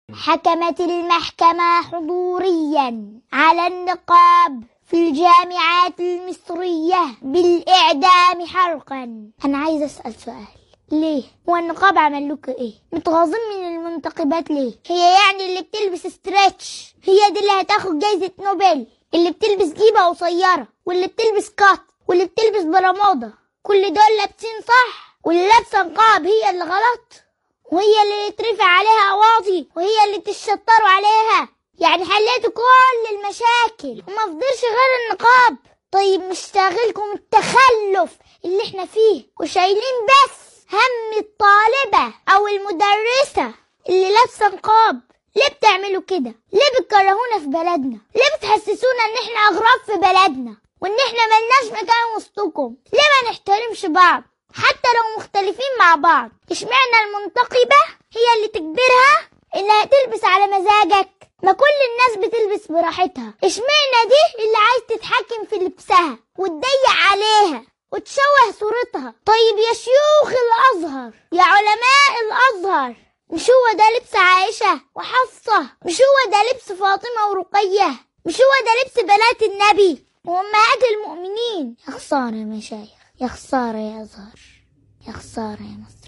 حكمت المحكمة حضوريا على النقاب في الجامعات المصرية بالإعدام حرقا أنا عايز أسأل سؤال ليه؟ هو النقاب عمل لكم ايه؟ متغاظين من المنتقبات ليه؟ هي يعني اللي بتلبس ستريتش هي دي اللي هتاخد جايزة نوبل اللي بتلبس جيبة قصيرة واللي بتلبس كات واللي بتلبس برمودا كل دول لابسين صح واللي لابسة نقاب هي اللي غلط وهي اللي يترفع عليها قواضي وهي اللي تشطروا عليها يعني حليتوا كل المشاكل وما فضلش غير النقاب طيب مش شاغلكم التخلف اللي احنا فيه وشايلين بس هم الطالبة او المدرسة اللي لابسة نقاب ليه بتعملوا كده ليه بتكرهونا في بلدنا ليه بتحسسونا ان احنا اغراب في بلدنا وان احنا ملناش مكان وسطكم ليه ما نحترمش بعض حتى لو مختلفين مع بعض اشمعنى المنتقبة هي اللي تجبرها انها تلبس على مزاجك ما كل الناس بتلبس براحتها اشمعنى دي اللي عايز تتحكم في لبسها وتضيق عليها وتشوه صورتها طيب يا شيوخ الازهر يا علماء الازهر مش هو ده لبس عائشة وحفصة مش هو ده لبس فاطمة ورقية مش هو ده لبس بنات النبي وأمهات المؤمنين يا خسارة يا مشايخ يا خسارة يا أزهر يا خسارة يا مصر